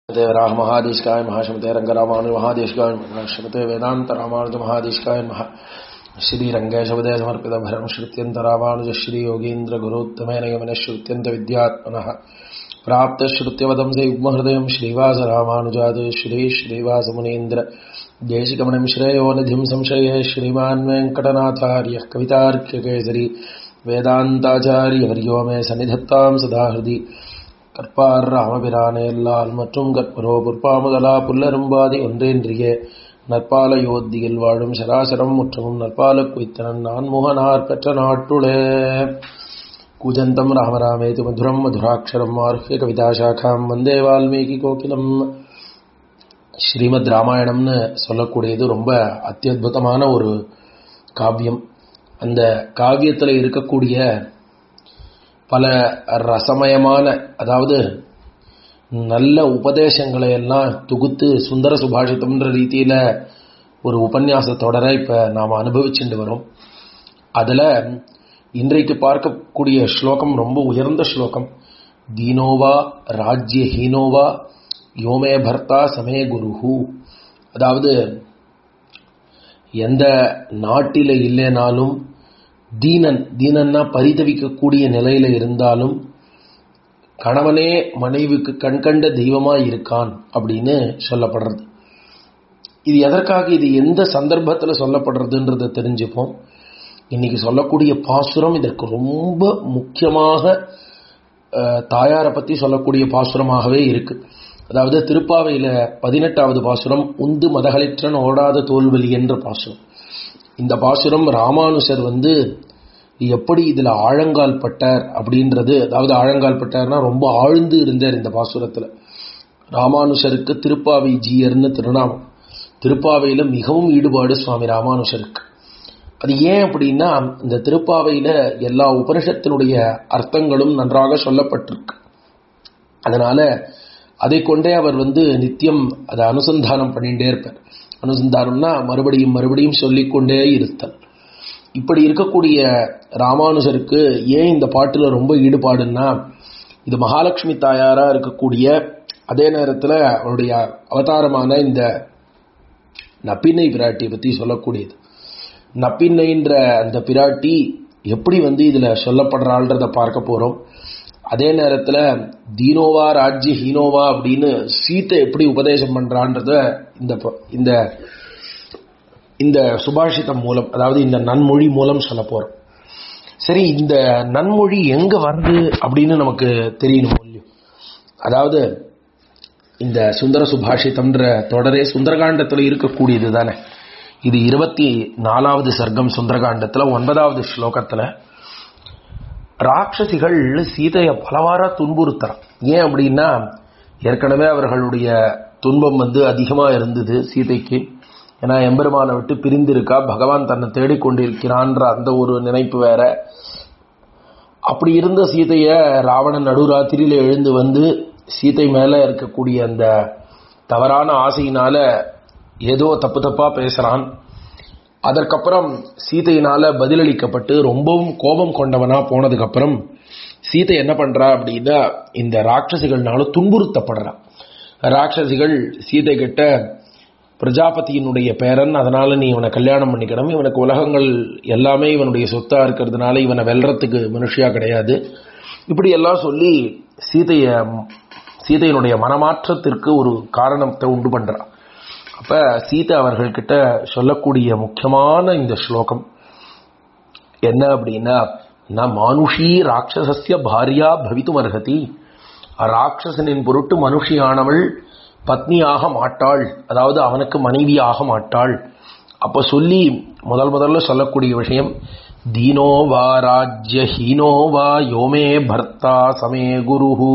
श्रीमते वराह महादेशिकाय महाश्रमते रंगरामानु महादेशिकाय श्रीमते वेदांत रामानुज महादेशिकाय महा श्री रंगेशवदय समर्पित भरम श्रुत्यंत रामानुज श्री योगीन्द्र गुरुत्तमेन यमन श्रुत्यंत विद्यात्मनः प्राप्त श्रुत्यवदं से युग्महृदय श्रीवास रामानुजाद श्री श्रीवास मुनीन्द्र देशिकमणिं श्रेयोनिधिं संशये श्रीमान् वेङ्कटनाथार्यः कवितार्क्यकेसरी வேதாந்தாச்சாரியவரியோ மே சன்னிதத்தாம் சதா ஹிருதி கற்பார் ராமபிரானேல்லால் மற்றும் கற்பரோ புற்பாமுதலா புல்லரும்பாதி ஒன்றேன்றியே நற்பால யோத்தியில் வாழும் சராசரம் முற்றமும் நற்பால குய்த்தனன் நான் முகனார் பெற்ற நாட்டுளே கூஜந்தம் ராமராமேதி மதுரம் மதுராட்சரம் ஆர்ஹ்ய கவிதாசாக்காம் வந்தே வால்மீகி கோகிலம் ஸ்ரீமத் ராமாயணம்னு சொல்லக்கூடியது ரொம்ப அத்தியுதமான ஒரு காவியம் அந்த காவியத்தில் இருக்கக்கூடிய பல ரசமயமான அதாவது நல்ல உபதேசங்களை எல்லாம் தொகுத்து சுந்தர சுபாஷிதம்ன்ற ரீதியில் ஒரு உபன்யாச தொடரை இப்போ நாம் அனுபவிச்சுட்டு வரோம் அதில் இன்றைக்கு பார்க்கக்கூடிய ஸ்லோகம் ரொம்ப உயர்ந்த ஸ்லோகம் தீனோவா ராஜ்ய ஹீனோவா யோமே பர்த்தா சமே குருஹு அதாவது எந்த நாட்டில் இல்லைனாலும் தீனன் தீனன்னா பரிதவிக்கக்கூடிய நிலையில இருந்தாலும் கணவனே மனைவிக்கு கண்கண்ட தெய்வமா இருக்கான் அப்படின்னு சொல்லப்படுறது இது எதற்காக இது எந்த சந்தர்ப்பத்தில் சொல்லப்படுறதுன்றதை தெரிஞ்சுப்போம் இன்னைக்கு சொல்லக்கூடிய பாசுரம் இதற்கு ரொம்ப முக்கியமாக தாயாரை பற்றி சொல்லக்கூடிய பாசுரமாகவே இருக்கு அதாவது திருப்பாவையில் பதினெட்டாவது பாசுரம் உந்து மதகளிற்றன் ஓடாத தோல்வலி என்ற பாசுரம் இந்த பாசுரம் ராமானுஷர் வந்து எப்படி இதில் ஆழங்கால் பட்டார் அப்படின்றது அதாவது ஆழங்கால் பட்டார்னா ரொம்ப ஆழ்ந்து இருந்தார் இந்த பாசுரத்தில் ராமானுஷருக்கு திருப்பாவை ஜீயர்னு திருநாமம் திருப்பாவையில் மிகவும் ஈடுபாடு சுவாமி ராமானுஷருக்கு அது ஏன் அப்படின்னா இந்த திருப்பாவையில் எல்லா உபனிஷத்தினுடைய அர்த்தங்களும் நன்றாக சொல்லப்பட்டிருக்கு அதனால அதை கொண்டே அவர் வந்து நித்தியம் அதை அனுசந்தானம் பண்ணிகிட்டே இருப்பார் அனுசந்தானம்னா மறுபடியும் மறுபடியும் சொல்லிக்கொண்டே இருத்தல் இப்படி இருக்கக்கூடிய ராமானுஜருக்கு ஏன் இந்த பாட்டில் ரொம்ப ஈடுபாடுன்னா இது மகாலட்சுமி தாயாராக இருக்கக்கூடிய அதே நேரத்தில் அவருடைய அவதாரமான இந்த நப்பின்னை பிராட்டியை பற்றி சொல்லக்கூடியது நப்பின்னைன்ற அந்த பிராட்டி எப்படி வந்து இதில் சொல்லப்படுறாள்ன்றதை பார்க்க போகிறோம் அதே நேரத்தில் தீனோவா ராஜ்ய ஹீனோவா அப்படின்னு சீத்தை எப்படி உபதேசம் பண்ணுறான்றத இந்த இந்த இந்த சுபாஷிதம் மூலம் அதாவது இந்த நன்மொழி மூலம் சொல்ல போகிறோம் சரி இந்த நன்மொழி எங்கே வருது அப்படின்னு நமக்கு தெரியணும் இல்லையோ அதாவது இந்த சுந்தர சுபாஷிதம்ன்ற தொடரே சுந்தரகாண்டத்தில் இருக்கக்கூடியது தானே இது இருபத்தி நாலாவது சர்க்கம் சுந்தரகாண்டத்தில் ஒன்பதாவது ஸ்லோகத்தில் ராட்சசிகள் சீதையை பலவாரா துன்புறுத்துறான் ஏன் அப்படின்னா ஏற்கனவே அவர்களுடைய துன்பம் வந்து அதிகமாக இருந்தது சீதைக்கு ஏன்னா எம்பெருமானை விட்டு பிரிந்திருக்கா பகவான் தன்னை தேடிக்கொண்டிருக்கிறான்ற அந்த ஒரு நினைப்பு வேற அப்படி இருந்த சீதைய ராவணன் நடுராத்திரியில எழுந்து வந்து சீதை மேல இருக்கக்கூடிய அந்த தவறான ஆசையினால ஏதோ தப்பு தப்பா பேசுறான் அதற்கப்புறம் சீதையினால பதிலளிக்கப்பட்டு ரொம்பவும் கோபம் கொண்டவனா போனதுக்கப்புறம் சீதை என்ன பண்றா அப்படின்னா இந்த ராட்சசிகள்னால துன்புறுத்தப்படுறா ராட்சசிகள் சீதை கிட்ட பிரஜாபதியினுடைய பேரன் அதனால நீ இவனை கல்யாணம் பண்ணிக்கணும் இவனுக்கு உலகங்கள் எல்லாமே இவனுடைய சொத்தா இருக்கிறதுனால இவனை வெல்றதுக்கு மனுஷியா கிடையாது இப்படி எல்லாம் சொல்லி சீதைய சீதையினுடைய மனமாற்றத்திற்கு ஒரு காரணத்தை உண்டு பண்றான் அப்ப சீதை அவர்கள்கிட்ட சொல்லக்கூடிய முக்கியமான இந்த ஸ்லோகம் என்ன அப்படின்னா நான் மானுஷி ராட்சசஸ்ய பாரியா பவித்தும் அர்ஹதி ராட்சசனின் பொருட்டு மனுஷியானவள் பத்னியாக மாட்டாள் அதாவது அவனுக்கு மனைவியாக மாட்டாள் அப்ப சொல்லி முதல் முதல்ல சொல்லக்கூடிய விஷயம் தீனோவா ராஜ்ய ஹீனோவா யோமே பர்த்தா சமே குருஹு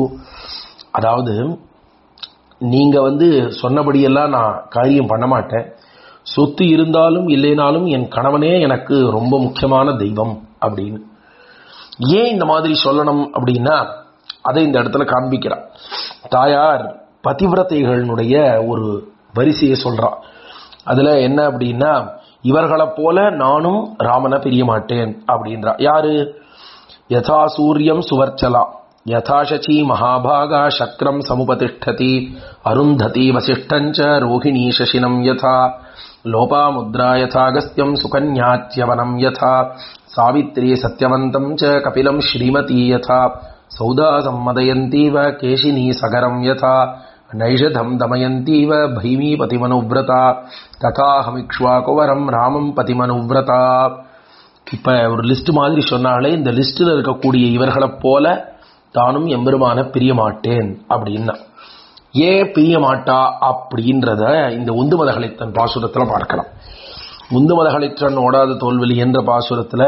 அதாவது நீங்க வந்து சொன்னபடியெல்லாம் நான் காரியம் பண்ண மாட்டேன் சொத்து இருந்தாலும் இல்லைனாலும் என் கணவனே எனக்கு ரொம்ப முக்கியமான தெய்வம் அப்படின்னு ஏன் இந்த மாதிரி சொல்லணும் அப்படின்னா அதை இந்த இடத்துல காண்பிக்கிறான் தாயார் பதிவிரதைகளினுடைய ஒரு வரிசையை சொல்றான் அதுல என்ன அப்படின்னா இவர்களை போல நானும் ராமனை பிரிய மாட்டேன் அப்படின்றா யாரு யதா சூரியம் சுவர்ச்சலா யதாசச்சி மகாபாகா சக்ரம் சமுபதிஷ்டதி அருந்ததி வசிஷ்டஞ்ச ரோஹிணீ சசினம் யதா லோபாமுத்ரா யதாகஸ்தியம் சுகன்யாத்யவனம் யதா சாவித்ரி சத்யவந்தம் ச கபிலம் ஸ்ரீமதி யதா சௌதா சம்மதயந்தீவ கேஷினி சகரம் யதா நைஷதம் தமயந்தீவ பைமீ பதிமனுவிரதா ததாஹமிக்ஷ்வாகுவரம் ராமம் பதிமனுவிரதா இப்ப ஒரு லிஸ்ட் மாதிரி சொன்னாலே இந்த லிஸ்டில் இருக்கக்கூடிய இவர்களைப் போல தானும் எம்பெருமான பிரிய மாட்டேன் அப்படின்னா ஏன் பிரிய மாட்டா அப்படின்றத இந்த உந்து மதகளைத்தன் பாசுரத்துல பார்க்கலாம் உந்து மதகளைத்தன் ஓடாத தோல்வெளி என்ற பாசுரத்துல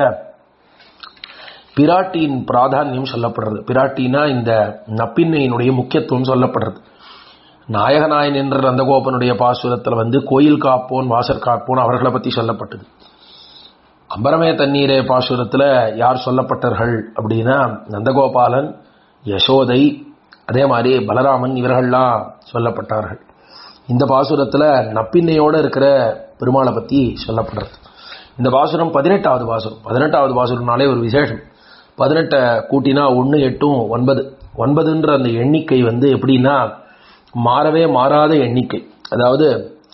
பிராட்டியின் பிராதானியம் சொல்லப்படுறது பிராட்டினா இந்த நப்பின்னையினுடைய முக்கியத்துவம் சொல்லப்படுறது நாயகநாயன் என்ற நந்தகோபனுடைய பாசுரத்துல வந்து கோயில் காப்போன் வாசர் காப்போன் அவர்களை பத்தி சொல்லப்பட்டது அம்பரமே தண்ணீரே பாசுரத்துல யார் சொல்லப்பட்டார்கள் அப்படின்னா நந்தகோபாலன் யசோதை அதே மாதிரி பலராமன் இவர்கள்லாம் சொல்லப்பட்டார்கள் இந்த பாசுரத்துல நப்பின்னையோட இருக்கிற பெருமாளை பத்தி சொல்லப்படுறது இந்த பாசுரம் பதினெட்டாவது பாசுரம் பதினெட்டாவது பாசுரம்னாலே ஒரு விசேஷம் பதினெட்டை கூட்டினா ஒன்று எட்டும் ஒன்பது ஒன்பதுன்ற அந்த எண்ணிக்கை வந்து எப்படின்னா மாறவே மாறாத எண்ணிக்கை அதாவது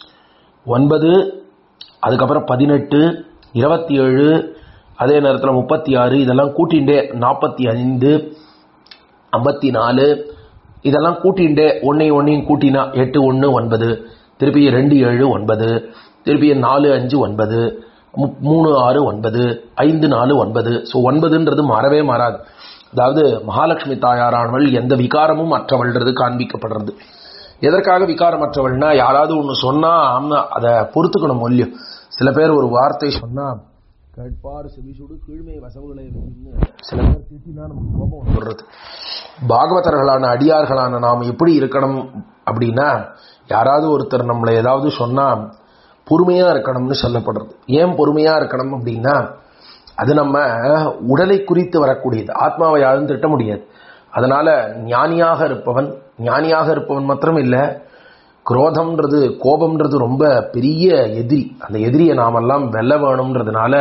ஒன்பது அதுக்கப்புறம் பதினெட்டு இருபத்தி ஏழு அதே நேரத்தில் முப்பத்தி ஆறு இதெல்லாம் கூட்டிகிட்டே நாற்பத்தி ஐந்து ஐம்பத்தி நாலு இதெல்லாம் கூட்டிகிட்டே ஒன்றையும் ஒன்றையும் கூட்டினா எட்டு ஒன்று ஒன்பது திருப்பி ரெண்டு ஏழு ஒன்பது திருப்பி நாலு அஞ்சு ஒன்பது மு- மூணு ஆறு ஒன்பது ஐந்து நாலு ஒன்பது ஸோ ஒன்பதுன்றது மாறவே மாறாது அதாவது மகாலட்சுமி தாயாரானவள் எந்த விகாரமும் அற்றவள்ன்றது காண்பிக்கப்படுறது எதற்காக விகாரமற்றவள்னா யாராவது ஒன்று சொன்னா ஆமா, அதை பொறுத்துக்கணும் இல்லையோ சில பேர் ஒரு வார்த்தை சொன்னா கேட்பார் செவிசுடு கீழ்மை வசவுகளை வைன்னு சில பேர் திட்டினா நமக்கு கோபம் வந்துடுறது பாகவதர்களான அடியார்களான நாம் எப்படி இருக்கணும் அப்படின்னா யாராவது ஒருத்தர் நம்மளை ஏதாவது சொன்னா பொறுமையா இருக்கணும்னு சொல்லப்படுறது ஏன் பொறுமையா இருக்கணும் அப்படின்னா அது நம்ம உடலை குறித்து வரக்கூடியது ஆத்மாவை யாரும் திட்ட முடியாது அதனால ஞானியாக இருப்பவன் ஞானியாக இருப்பவன் மாத்திரம் இல்லை குரோதம்ன்றது கோபம்ன்றது ரொம்ப பெரிய எதிரி அந்த எதிரியை நாமெல்லாம் வெல்ல வேணும்ன்றதுனால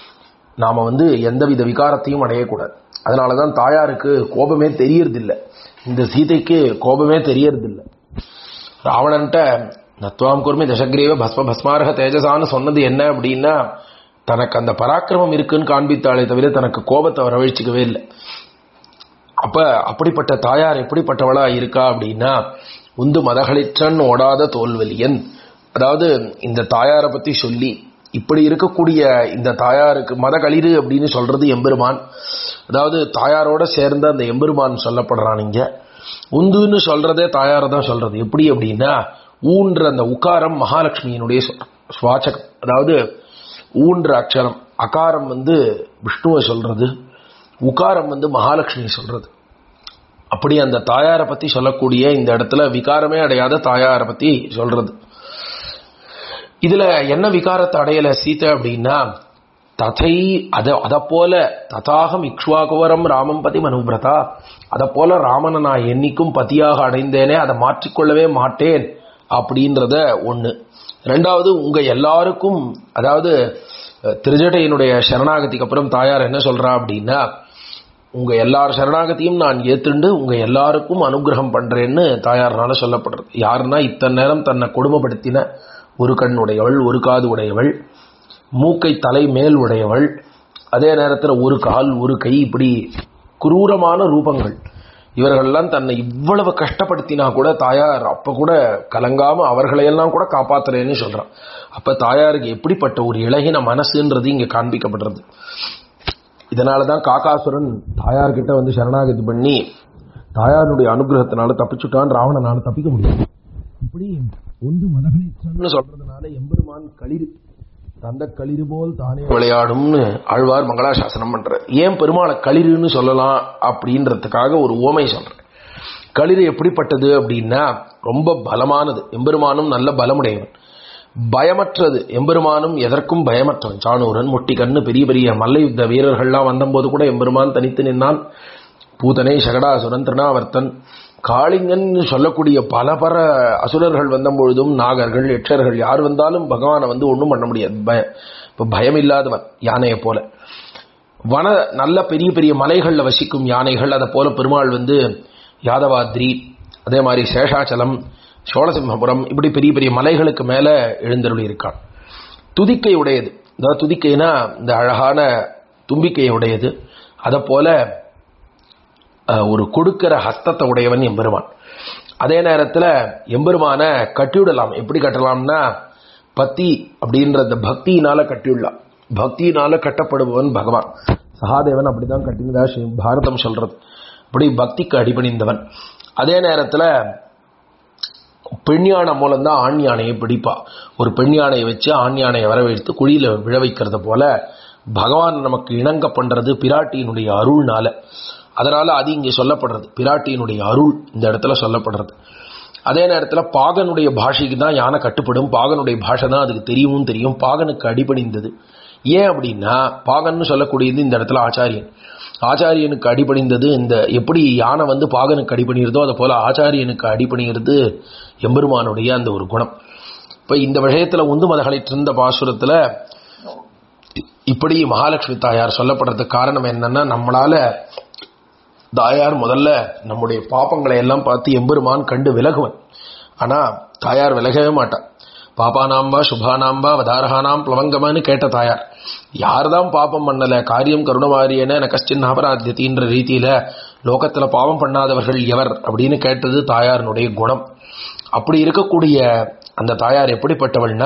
நாம வந்து எந்தவித விகாரத்தையும் அடையக்கூடாது அதனால தான் தாயாருக்கு கோபமே தெரியறதில்லை இந்த சீதைக்கு கோபமே தெரியறதில்லை ராவணன்ட்ட நத்வாம் குர்மி தசக்ரீவ பஸ்ம பஸ்மாரக தேஜசான்னு சொன்னது என்ன அப்படின்னா தனக்கு அந்த பராக்கிரமம் இருக்குன்னு காண்பித்தாளே தவிர தனக்கு கோபத்தை வரவழைச்சிக்கவே இல்லை அப்ப அப்படிப்பட்ட தாயார் எப்படிப்பட்டவளா இருக்கா அப்படின்னா உந்து மதகளிற்றன் ஓடாத தோல்வலியன் அதாவது இந்த தாயாரை பத்தி சொல்லி இப்படி இருக்கக்கூடிய இந்த தாயாருக்கு மதகளிறு அப்படின்னு சொல்றது எம்பெருமான் அதாவது தாயாரோட சேர்ந்த அந்த எம்பெருமான் சொல்லப்படுறான் இங்க உந்துன்னு சொல்றதே தாயாரை தான் சொல்றது எப்படி அப்படின்னா ஊன்ற அந்த உக்காரம் மகாலட்சுமியினுடைய சொ- சுவாச்சகம் அதாவது ஊன்ற அக்ஷரம் அகாரம் வந்து விஷ்ணுவை சொல்றது உகாரம் வந்து மகாலட்சுமி சொல்றது அப்படி அந்த தாயாரை பத்தி சொல்லக்கூடிய இந்த இடத்துல விகாரமே அடையாத தாயாரை பத்தி சொல்றது இதுல என்ன விகாரத்தை அடையல சீதை அப்படின்னா ததை அத அத போல ததாகம் இக்ஷ்வாகுவரம் ராமம் பதி மனுபிரதா அத போல ராமனை நான் என்னைக்கும் பதியாக அடைந்தேனே அதை மாற்றிக்கொள்ளவே மாட்டேன் அப்படின்றத ஒண்ணு ரெண்டாவது உங்க எல்லாருக்கும் அதாவது அஹ், திருஜட்டையினுடைய சரணாகதிக்கு அப்புறம் தாயார் என்ன சொல்றா அப்படின்னா உங்க எல்லார் சரணாகதியும் நான் ஏத்துண்டு உங்க எல்லாருக்கும் அனுகிரகம் பண்றேன்னு தாயார்னால சொல்லப்படுறது யாருன்னா இத்தனை நேரம் தன்னை கொடுமைப்படுத்தின ஒரு கண் உடையவள் ஒரு காது உடையவள் மூக்கை தலை மேல் உடையவள் அதே நேரத்தில் ஒரு கால் ஒரு கை இப்படி குரூரமான ரூபங்கள் இவர்கள்லாம் தன்னை இவ்வளவு கஷ்டப்படுத்தினா கூட தாயார் அப்ப கூட கலங்காம அவர்களையெல்லாம் கூட காப்பாத்துறேன்னு சொல்றான் அப்ப தாயாருக்கு எப்படிப்பட்ட ஒரு இளகின மனசுன்றது இங்க காண்பிக்கப்படுறது இதனாலதான் காக்காசுரன் தாயார்கிட்ட வந்து சரணாகதி பண்ணி தாயாருடைய அனுகிரகத்தினால தப்பிச்சுட்டான் ராவணனால தப்பிக்க முடியாது இப்படி ஒன்று மதகளை சொல்றதுனால எம்பெருமான் களிறு தந்த களிறு போல் தானே விளையாடும்னு ஆழ்வார் மங்களாசாசனம் பண்ற ஏன் பெருமாளை களிறுன்னு சொல்லலாம் அப்படின்றதுக்காக ஒரு ஓமை சொல்றேன் களிறு எப்படிப்பட்டது அப்படின்னா ரொம்ப பலமானது எம்பெருமானும் நல்ல பலமுடையவன் பயமற்றது எம்பெருமானும் எதற்கும் பயமற்றவன் சாணூரன் முட்டிக்கண்ணு பெரிய பெரிய மல்ல யுத்த வீரர்கள்லாம் வந்தபோது கூட எம்பெருமான் தனித்து நின்னான் பூதனை சகடாசுரன் திருநாவர்த்தன் காளிங்கன் சொல்லக்கூடிய பல பல அசுரர்கள் வந்தபொழுதும் நாகர்கள் எட்சர்கள் யார் வந்தாலும் பகவானை வந்து ஒன்றும் பண்ண முடியாது பய இப்போ பயம் இல்லாதவன் யானையை போல வன நல்ல பெரிய பெரிய மலைகளில் வசிக்கும் யானைகள் அதை போல பெருமாள் வந்து யாதவாத்ரி அதே மாதிரி சேஷாச்சலம் சோழசிம்மபுரம் இப்படி பெரிய பெரிய மலைகளுக்கு மேலே எழுந்தருளி இருக்கான் துதிக்கை உடையது அதாவது துதிக்கைனா இந்த அழகான தும்பிக்கை உடையது அதை போல அஹ், ஒரு கொடுக்கிற ஹஸ்தத்தை உடையவன் எம்பெருமான் அதே நேரத்தில் எம்பெருமான கட்டிவிடலாம் எப்படி கட்டலாம்னா பத்தி அப்படின்ற அந்த பக்தியினால கட்டிவிடலாம் பக்தியினால கட்டப்படுபவன் பகவான் சகாதேவன் அப்படிதான் கட்டினதா ஸ்ரீ பாரதம் சொல்றது அப்படி பக்திக்கு அடிபணிந்தவன் அதே நேரத்தில் பெண் யானை மூலம்தான் ஆண் யானையை பிடிப்பா ஒரு பெண் யானையை வச்சு ஆண் யானையை வரவழைத்து குழியில விழ வைக்கிறது போல பகவான் நமக்கு இணங்க பண்றது பிராட்டியினுடைய அருள்னால அதனால அது இங்கே சொல்லப்படுறது பிராட்டியினுடைய அருள் இந்த இடத்துல சொல்லப்படுறது அதே நேரத்தில் பாகனுடைய பாஷைக்கு தான் யானை கட்டுப்படும் பாகனுடைய பாஷை தான் அதுக்கு தெரியவும் தெரியும் பாகனுக்கு அடிபணிந்தது ஏன் அப்படின்னா பாகன்னு சொல்லக்கூடியது இந்த இடத்துல ஆச்சாரியன் ஆச்சாரியனுக்கு அடிபணிந்தது இந்த எப்படி யானை வந்து பாகனுக்கு அடிபணிகிறதோ அதை போல ஆச்சாரியனுக்கு அடிபணிகிறது எம்பெருமானுடைய அந்த ஒரு குணம் இப்போ இந்த விஷயத்தில் உந்து மதகளிட்டிருந்த பாசுரத்தில் இப்படி மகாலட்சுமி தாயார் சொல்லப்படுறதுக்கு காரணம் என்னன்னா நம்மளால தாயார் முதல்ல நம்முடைய பாப்பங்களை எல்லாம் பார்த்து எம்பெருமான் கண்டு விலகுவன் ஆனா தாயார் விலகவே மாட்டான் பாப்பானாம்பா சுபானாம்பா வதாரகானாம் பிளவங்கமான்னு கேட்ட தாயார் யார்தான் பாப்பம் பண்ணல காரியம் கருணமாரியன என கஷ்டின் அபராத்தியத்தின்ற ரீதியில லோகத்துல பாவம் பண்ணாதவர்கள் எவர் அப்படின்னு கேட்டது தாயாரினுடைய குணம் அப்படி இருக்கக்கூடிய அந்த தாயார் எப்படிப்பட்டவள்னா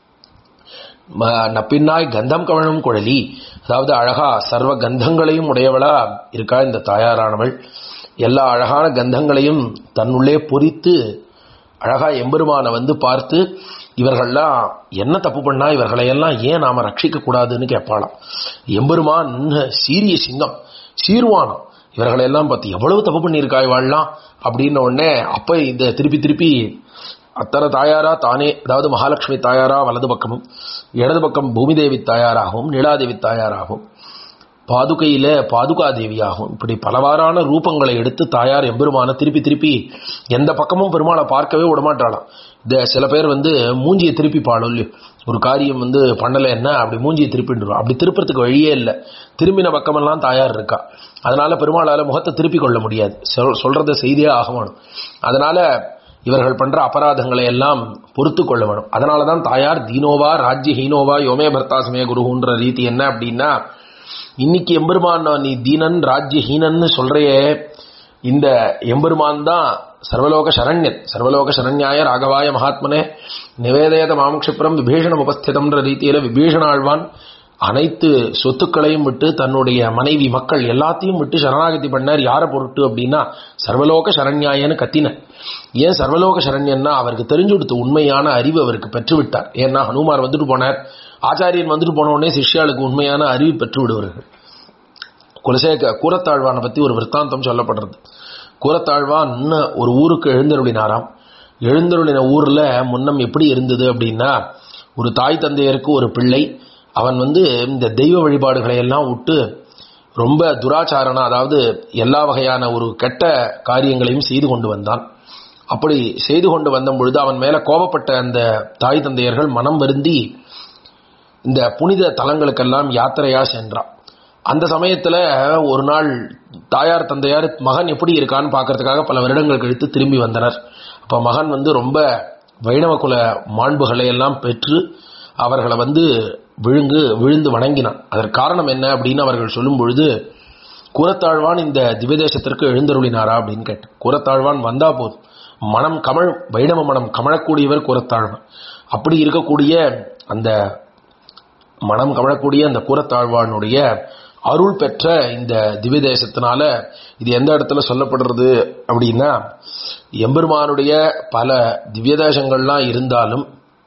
ம- நப்பின்னாய் கந்தம் கவழும் குழலி அதாவது அழகா சர்வ கந்தங்களையும் உடையவளா இருக்கா இந்த தாயாரானவள் எல்லா அழகான கந்தங்களையும் தன்னுள்ளே பொறித்து அழகா எம்பெருமானை வந்து பார்த்து இவர்கள்லாம் என்ன தப்பு பண்ணா இவர்களையெல்லாம் ஏன் நாம ரட்சிக்க கூடாதுன்னு கேட்பாளாம் எம்பெருமான் சீரிய சிங்கம் சீர்வானம் இவர்களையெல்லாம் பார்த்து எவ்வளவு தப்பு பண்ணியிருக்கா இவாள்லாம் அப்படின்ன உடனே அப்ப இந்த திருப்பி திருப்பி அத்தனை தாயாரா தானே அதாவது மகாலட்சுமி தாயாரா வலது பக்கமும் இடது பக்கம் பூமிதேவி தாயாராகவும் நீலாதேவி தாயாராகவும் பாதுகையில பாதுகா தேவியாகும் இப்படி பலவாறான ரூபங்களை எடுத்து தாயார் எம்பெருமான திருப்பி திருப்பி எந்த பக்கமும் பெருமாளை பார்க்கவே விடமாட்டாளாம் இந்த சில பேர் வந்து மூஞ்சியை திருப்பி பாடும் இல்லையோ ஒரு காரியம் வந்து பண்ணலை என்ன அப்படி மூஞ்சியை திருப்பிடுறோம் அப்படி திருப்பறதுக்கு வழியே இல்லை திரும்பின பக்கமெல்லாம் தாயார் இருக்கா அதனால பெருமாளால முகத்தை திருப்பி கொள்ள முடியாது சொல்- சொல்றத செய்தியே ஆக வேணும் அதனால இவர்கள் பண்ற அபராதங்களை எல்லாம் பொறுத்து கொள்ள வேணும் அதனால தான் தாயார் தீனோவா ராஜ்ய ஹீனோவா யோமே பர்த்தாசமே குருகுன்ற ரீதி என்ன அப்படின்னா இன்னைக்கு எம்பெருமான் நீ தீனன் ராஜ்ய ஹீனன்னு சொல்றையே இந்த எம்பெருமான் தான் சர்வலோக சரண்யன் சர்வலோக சரண்யாய ராகவாய மகாத்மனே நிவேதேத மாமக்ஷிப்ரம் விபீஷணம் உபஸ்திதம்ன்ற ரீதியில விபீஷண ஆழ்வான் அனைத்து சொத்துக்களையும் விட்டு தன்னுடைய மனைவி மக்கள் எல்லாத்தையும் விட்டு சரணாகதி பண்ணார் யாரை பொருட்டு அப்படின்னா சர்வலோக சரண்யாயன்னு கத்தின ஏன் சர்வலோக சரண்யன்னா அவருக்கு தெரிஞ்சு கொடுத்த உண்மையான அறிவு அவருக்கு பெற்றுவிட்டார் ஏன்னா ஹனுமார் வந்துட்டு போனார் ஆச்சாரியன் வந்துட்டு போன உடனே சிஷ்யாளுக்கு உண்மையான அறிவு பெற்று விடுவார்கள் குலசேக கூரத்தாழ்வானை பத்தி ஒரு விற்த்தாந்தம் சொல்லப்படுறது கூரத்தாழ்வான் ஒரு ஊருக்கு எழுந்தருளினாராம் எழுந்தருளின ஊர்ல முன்னம் எப்படி இருந்தது அப்படின்னா ஒரு தாய் தந்தையருக்கு ஒரு பிள்ளை அவன் வந்து இந்த தெய்வ வழிபாடுகளை எல்லாம் விட்டு ரொம்ப துராச்சாரனா அதாவது எல்லா வகையான ஒரு கெட்ட காரியங்களையும் செய்து கொண்டு வந்தான் அப்படி செய்து கொண்டு வந்த பொழுது அவன் மேல கோபப்பட்ட அந்த தாய் தந்தையர்கள் மனம் வருந்தி இந்த புனித தலங்களுக்கெல்லாம் யாத்திரையா சென்றான் அந்த சமயத்துல ஒரு நாள் தாயார் தந்தையார் மகன் எப்படி இருக்கான்னு பார்க்கறதுக்காக பல வருடங்கள் கழித்து திரும்பி வந்தனர் அப்ப மகன் வந்து ரொம்ப வைணவ குல மாண்புகளை எல்லாம் பெற்று அவர்களை வந்து விழுங்கு விழுந்து வணங்கினான் அதற்கு காரணம் என்ன அப்படின்னு அவர்கள் சொல்லும் பொழுது கூரத்தாழ்வான் இந்த திவ்யதேசத்திற்கு எழுந்தருளினாரா அப்படின்னு கேட்டேன் கூரத்தாழ்வான் வந்தா போதும் மனம் கமழ் வைணவ மனம் கமழக்கூடியவர் கூரத்தாழ்வான் அப்படி இருக்கக்கூடிய அந்த மனம் கமழக்கூடிய அந்த கூரத்தாழ்வானுடைய அருள் பெற்ற இந்த திவ்ய தேசத்தினால இது எந்த இடத்துல சொல்லப்படுறது அப்படின்னா எம்பெருமானுடைய பல திவ்ய தேசங்கள்லாம் இருந்தாலும்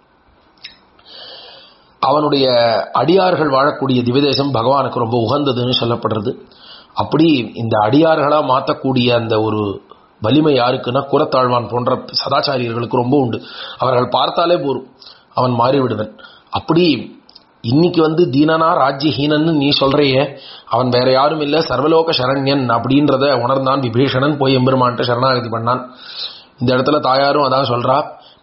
அவனுடைய அடியார்கள் வாழக்கூடிய திவ்யதேசம் பகவானுக்கு ரொம்ப உகந்ததுன்னு சொல்லப்படுறது அப்படி இந்த அடியார்களா மாற்றக்கூடிய அந்த ஒரு வலிமை யாருக்குன்னா குரத்தாழ்வான் போன்ற சதாச்சாரியர்களுக்கு ரொம்ப உண்டு அவர்கள் பார்த்தாலே போரும் அவன் மாறிவிடுவன் அப்படி இன்னைக்கு வந்து தீனனா ராஜ்யஹீனன்னு நீ சொல்றையே அவன் வேற யாரும் இல்ல சர்வலோக சரண்யன் அப்படின்றத உணர்ந்தான் விபீஷணன் போய் எம்பெருமான்ட்ட சரணாகதி பண்ணான் இந்த இடத்துல தாயாரும் அதான் சொல்றா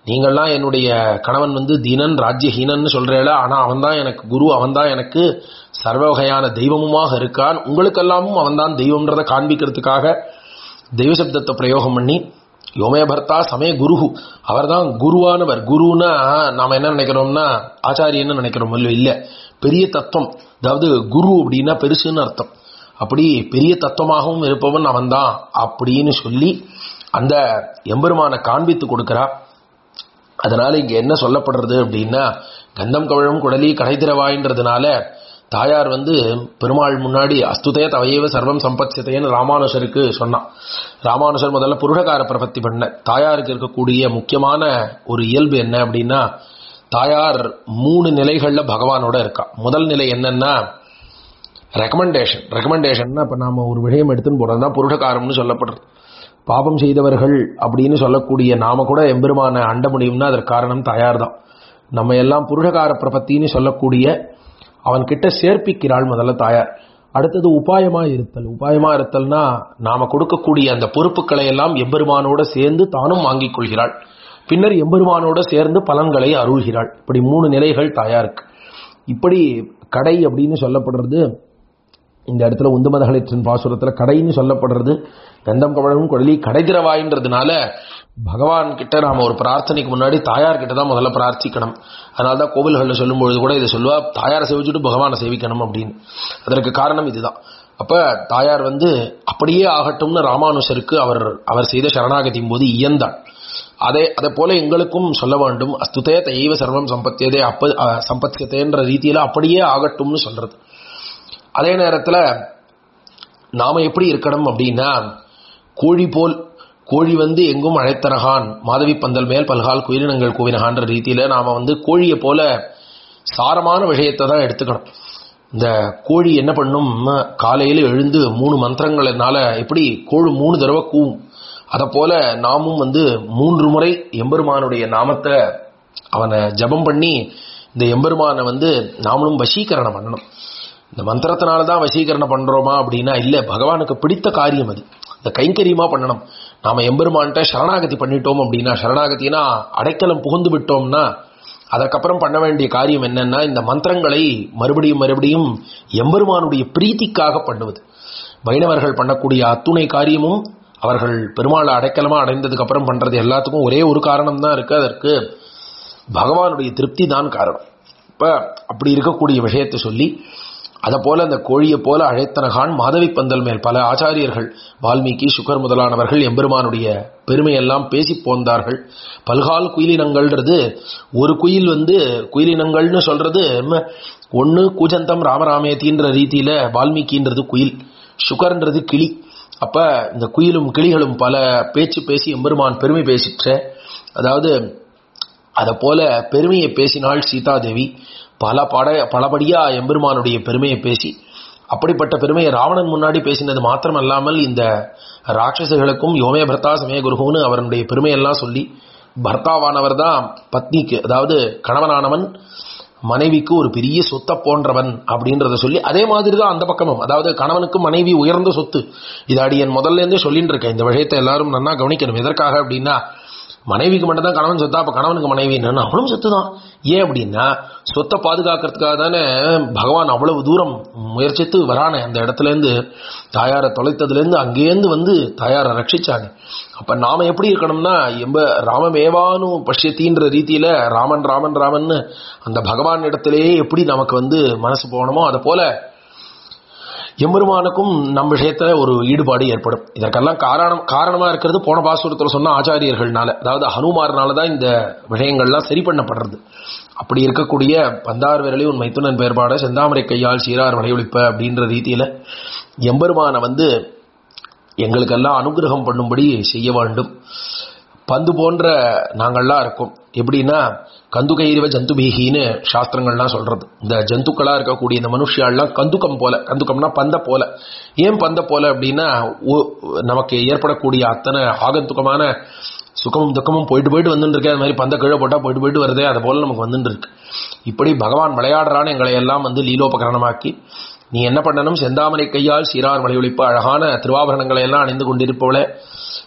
நீங்கள்லாம் என்னுடைய கணவன் வந்து தீனன் ராஜ்யஹீனன்னு சொல்றேல ஆனா அவன் தான் எனக்கு குரு அவன் தான் எனக்கு சர்வ வகையான தெய்வமுமாக இருக்கான் உங்களுக்கெல்லாமும் அவன் தான் தெய்வம்ன்றதை காண்பிக்கிறதுக்காக தெய்வ சப்தத்தை பிரயோகம் பண்ணி யோமே பர்த்தா சமய குரு அவர் தான் குருவானவர் குருன்னா நாம என்ன நினைக்கிறோம்னா ஆச்சாரியன்னு நினைக்கிறோம் இல்ல இல்ல பெரிய தத்துவம் அதாவது குரு அப்படின்னா பெருசுன்னு அர்த்தம் அப்படி பெரிய தத்துவமாகவும் இருப்பவன் அவன்தான் அப்படின்னு சொல்லி அந்த எம்பெருமானை காண்பித்து கொடுக்கிறா அதனால இங்க என்ன சொல்லப்படுறது அப்படின்னா கந்தம் கவழும் குடலி கடைதிரவாயின்றதுனால தாயார் வந்து பெருமாள் முன்னாடி அஸ்துதே தவையவ சர்வம் சம்பத்சத்தைன்னு ராமானுஷருக்கு சொன்னான் ராமானுஷர் முதல்ல புருஷகார பிரபத்தி பண்ண தாயாருக்கு இருக்கக்கூடிய முக்கியமான ஒரு இயல்பு என்ன அப்படின்னா தாயார் மூணு நிலைகள்ல பகவானோட இருக்கா முதல் நிலை என்னன்னா ரெக்கமெண்டேஷன் ரெக்கமெண்டேஷன்னா இப்போ நாம ஒரு விஷயம் எடுத்துன்னு போறது தான் புருஷகாரம்னு சொல்லப்படுறது பாபம் செய்தவர்கள் அப்படின்னு சொல்லக்கூடிய நாம கூட எம்பெருமான அண்ட முடியும்னா அதற்கு காரணம் தாயார் தான் நம்ம எல்லாம் புருஷகார பிரபத்தின்னு சொல்லக்கூடிய அவன் கிட்ட சேர்ப்பிக்கிறாள் முதல்ல தாயார் அடுத்தது உபாயமா இருத்தல் உபாயமா இருத்தல்னா நாம கொடுக்கக்கூடிய அந்த பொறுப்புகளை எல்லாம் எம்பெருமானோட சேர்ந்து தானும் வாங்கிக் கொள்கிறாள் பின்னர் எம்பெருமானோட சேர்ந்து பலன்களை அருள்கிறாள் இப்படி மூணு நிலைகள் தாயாருக்கு இப்படி கடை அப்படின்னு சொல்லப்படுறது இந்த இடத்துல உந்துமதகளிற்றின் பாசுரத்துல கடைன்னு சொல்லப்படுறது கந்தம் கவழமும் குழலி கடைதிரவாயின்றதுனால பகவான் கிட்ட நாம ஒரு பிரார்த்தனைக்கு முன்னாடி தாயார் கிட்ட தான் முதல்ல பிரார்த்திக்கணும் அதனால தான் கோவில்களில் சொல்லும்பொழுது கூட இதை சொல்லுவா தாயாரை சேவிச்சுட்டு பகவானை சேவிக்கணும் அப்படின்னு அதற்கு காரணம் இதுதான் அப்ப தாயார் வந்து அப்படியே ஆகட்டும்னு ராமானுஷருக்கு அவர் அவர் செய்த சரணாகதியின் போது இயந்தாள் அதே அதே போல எங்களுக்கும் சொல்ல வேண்டும் அஸ்துதே தெய்வ சர்வம் சம்பத்தியதே அப்ப அஹ், சம்பத்தியதேன்ற ரீதியில அப்படியே ஆகட்டும்னு சொல்றது அதே நேரத்தில் நாம எப்படி இருக்கணும் அப்படின்னா கோழி போல் கோழி வந்து எங்கும் அழைத்தனகான் மாதவி பந்தல் மேல் பல்கால் குயிலினங்கள் கூவினகான்ற ரீதியில நாம வந்து கோழியை போல சாரமான விஷயத்தை தான் எடுத்துக்கணும் இந்த கோழி என்ன பண்ணும் காலையில எழுந்து மூணு மந்திரங்களினால எப்படி கோழி மூணு தடவை கூவும் அதை போல நாமும் வந்து மூன்று முறை எம்பெருமானுடைய நாமத்தை அவனை ஜபம் பண்ணி இந்த எம்பெருமானை வந்து நாமளும் வசீகரணம் பண்ணணும் இந்த மந்திரத்தினால தான் வசீகரணம் பண்றோமா அப்படின்னா இல்ல பகவானுக்கு பிடித்த காரியம் அது இந்த கைங்கரியமா பண்ணணும் நாம எம்பெருமான்கிட்ட சரணாகதி பண்ணிட்டோம் அப்படின்னா சரணாகதினா அடைக்கலம் புகுந்து விட்டோம்னா அதற்கப்புறம் பண்ண வேண்டிய காரியம் என்னன்னா இந்த மந்திரங்களை மறுபடியும் மறுபடியும் எம்பெருமானுடைய பிரீத்திக்காக பண்ணுவது வைணவர்கள் பண்ணக்கூடிய அத்துணை காரியமும் அவர்கள் பெருமாளை அடைக்கலமா அடைந்ததுக்கு அப்புறம் பண்றது எல்லாத்துக்கும் ஒரே ஒரு காரணம் தான் இருக்கு அதற்கு பகவானுடைய திருப்தி தான் காரணம் இப்ப அப்படி இருக்கக்கூடிய விஷயத்தை சொல்லி அதை போல அந்த கோழியை போல அழைத்தனகான் மாதவி பந்தல் மேல் பல ஆச்சாரியர்கள் வால்மீகி சுகர் முதலானவர்கள் எம்பெருமானுடைய பெருமையெல்லாம் பேசி போந்தார்கள் பல்கால் குயிலினங்கள்ன்றது ஒரு குயில் வந்து குயிலினங்கள்னு சொல்றது ஒன்று கூஜந்தம் ராமராமேத்தின்ற ரீதியில வால்மீகின்றது குயில் சுகர்ன்றது கிளி அப்ப இந்த குயிலும் கிளிகளும் பல பேச்சு பேசி எம்பெருமான் பெருமை பேசிற்ற அதாவது அதை போல பெருமையை பேசினாள் சீதாதேவி பல பட பலபடியா எம்பெருமானுடைய பெருமையை பேசி அப்படிப்பட்ட பெருமையை ராவணன் முன்னாடி பேசினது மாத்திரமல்லாமல் இந்த ராட்சசர்களுக்கும் யோமே பர்த்தா சமய குருகுன்னு அவருடைய பெருமையெல்லாம் சொல்லி பர்த்தாவானவர் தான் பத்னிக்கு அதாவது கணவனானவன் மனைவிக்கு ஒரு பெரிய சொத்தை போன்றவன் அப்படின்றத சொல்லி அதே மாதிரி தான் அந்த பக்கமும் அதாவது கணவனுக்கு மனைவி உயர்ந்த சொத்து இது அடியன் முதல்ல இருந்தே சொல்லிட்டு இருக்கேன் இந்த விஷயத்தை எல்லாரும் நன்னா கவனிக்கணும் எதற்காக அப்படின்னா மனைவிக்கு மட்டும் தான் கணவன் சொத்தா அப்ப கணவனுக்கு மனைவி என்னன்னு அவளும் சொத்து தான் ஏன் அப்படின்னா சொத்தை பாதுகாக்கிறதுக்காக தானே பகவான் அவ்வளவு தூரம் முயற்சித்து வரானே அந்த இடத்துல இருந்து தாயாரை தொலைத்ததுல இருந்து அங்கேருந்து வந்து தாயாரை ரட்சிச்சானே அப்ப நாம எப்படி இருக்கணும்னா எம்ப ராமமேவானு பஷ்யத்தின்ற ரீதியில ராமன் ராமன் ராமன்னு அந்த பகவான் இடத்திலேயே எப்படி நமக்கு வந்து மனசு போகணுமோ அதை போல எம்பெருமானுக்கும் நம் விஷயத்துல ஒரு ஈடுபாடு ஏற்படும் இதற்கெல்லாம் காரணம் காரணமா இருக்கிறது போன பாசுரத்தில் சொன்ன ஆச்சாரியர்கள்னால அதாவது ஹனுமார்னால தான் இந்த விஷயங்கள்லாம் சரி பண்ணப்படுறது அப்படி இருக்கக்கூடிய பந்தார் விரலி உன் மைத்துனன் பெயர்பாட செந்தாமரை கையால் சீரார் வளையொழிப்ப அப்படின்ற ரீதியில எம்பெருமானை வந்து எங்களுக்கெல்லாம் அனுகிரகம் பண்ணும்படி செய்ய வேண்டும் பந்து போன்ற நாங்கள்லாம் இருக்கோம் எப்படின்னா கந்துகைரிவ ஜந்துபீகின்னு சாஸ்திரங்கள்லாம் சொல்றது இந்த ஜந்துக்களா இருக்கக்கூடிய இந்த மனுஷியாள்லாம் கந்துக்கம் போல கந்துக்கம்னா பந்த போல ஏன் பந்த போல அப்படின்னா ஒ- நமக்கு ஏற்படக்கூடிய அத்தனை ஆகந்துக்கமான சுகமும் துக்கமும் போயிட்டு போயிட்டு வந்துட்டு இருக்கு அது மாதிரி பந்த கீழே போட்டா போயிட்டு போயிட்டு வருதே அது போல நமக்கு வந்துட்டு இருக்கு இப்படி பகவான் விளையாடுறான்னு எங்களை எல்லாம் வந்து லீலோபகரணமாக்கி நீ என்ன பண்ணணும் செந்தாமரை கையால் சீரார் மலையொழிப்பு அழகான திருவாபரணங்களை எல்லாம் அணிந்து கொண்டிருப்பவளே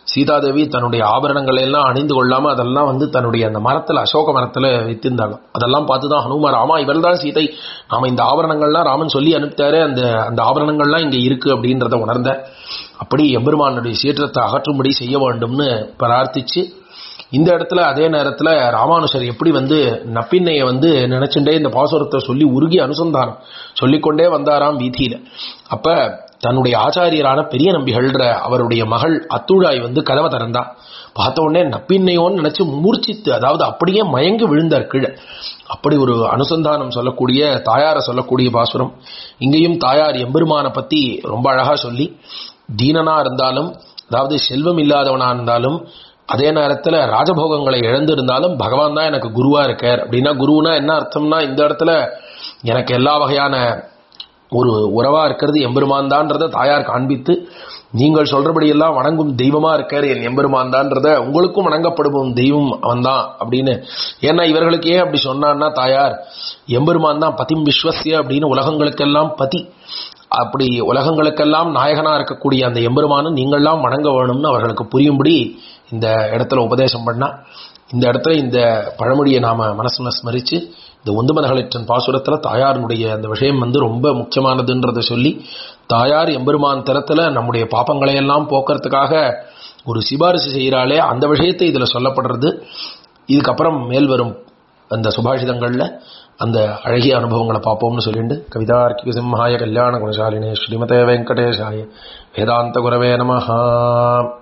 சீதாதேவி தன்னுடைய ஆபரணங்களை எல்லாம் அணிந்து கொள்ளாம அதெல்லாம் வந்து தன்னுடைய அந்த மரத்துல அசோக மரத்துல வைத்திருந்தாங்க அதெல்லாம் பார்த்துதான் ஹனுமார் ஆமா இவள் தான் சீதை நாம இந்த ஆபரணங்கள்லாம் ராமன் சொல்லி அனுப்பிட்டாரு அந்த அந்த ஆபரணங்கள்லாம் இங்க இருக்கு அப்படின்றத உணர்ந்த அப்படி எம்பெருமானுடைய சீற்றத்தை அகற்றும்படி செய்ய வேண்டும்னு பிரார்த்திச்சு இந்த இடத்துல அதே நேரத்துல ராமானுஷர் எப்படி வந்து நப்பின்னைய வந்து நினைச்சுட்டே இந்த பாசுரத்தை சொல்லி உருகி அனுசந்தானம் சொல்லிக்கொண்டே வந்தாராம் வீதியில அப்ப தன்னுடைய ஆச்சாரியரான பெரிய நம்பிகள்ன்ற அவருடைய மகள் அத்துழாய் வந்து கதவை திறந்தா பார்த்த உடனே நப்பின்னையோன்னு நினைச்சு மூர்ச்சித்து அதாவது அப்படியே மயங்கி விழுந்தார் கீழே அப்படி ஒரு அனுசந்தானம் சொல்லக்கூடிய தாயாரை சொல்லக்கூடிய பாசுரம் இங்கேயும் தாயார் எம்பெருமானை பத்தி ரொம்ப அழகா சொல்லி தீனனா இருந்தாலும் அதாவது செல்வம் இல்லாதவனா இருந்தாலும் அதே நேரத்துல ராஜபோகங்களை இழந்திருந்தாலும் பகவான் தான் எனக்கு குருவா இருக்கார் அப்படின்னா குருவுனா என்ன அர்த்தம்னா இந்த இடத்துல எனக்கு எல்லா வகையான ஒரு உறவா இருக்கிறது எம்பெருமான் தான்றத தாயார் காண்பித்து நீங்கள் சொல்றபடியெல்லாம் வணங்கும் தெய்வமா இருக்கார் என் எம்பெருமான் தான்றத உங்களுக்கும் வணங்கப்படும் தெய்வம் அவன் தான் அப்படின்னு ஏன்னா இவர்களுக்கு ஏன் அப்படி சொன்னான்னா தாயார் எம்பெருமான் தான் பதிம் விஸ்வசிய அப்படின்னு உலகங்களுக்கெல்லாம் பதி அப்படி உலகங்களுக்கெல்லாம் நாயகனா இருக்கக்கூடிய அந்த எம்பெருமானும் நீங்கள்லாம் வணங்க வேணும்னு அவர்களுக்கு புரியும்படி இந்த இடத்துல உபதேசம் பண்ணா இந்த இடத்துல இந்த பழமொழியை நாம மனசுல ஸ்மரிச்சு இந்த ஒந்துமனகளிற்றன் பாசுரத்துல தாயாருடைய அந்த விஷயம் வந்து ரொம்ப முக்கியமானதுன்றதை சொல்லி தாயார் எம்பெருமான் தரத்துல நம்முடைய பாப்பங்களை எல்லாம் போக்குறதுக்காக ஒரு சிபாரிசு செய்கிறாளே அந்த விஷயத்தை இதுல சொல்லப்படுறது இதுக்கப்புறம் மேல் வரும் அந்த சுபாஷிதங்கள்ல அந்த அழகிய அனுபவங்களை பார்ப்போம்னு சொல்லிட்டு கவிதார்க்கிக சிம்ஹாய கல்யாண குணசாலினே ஸ்ரீமதே வெங்கடேஷாய வேதாந்த குரவே நமஹா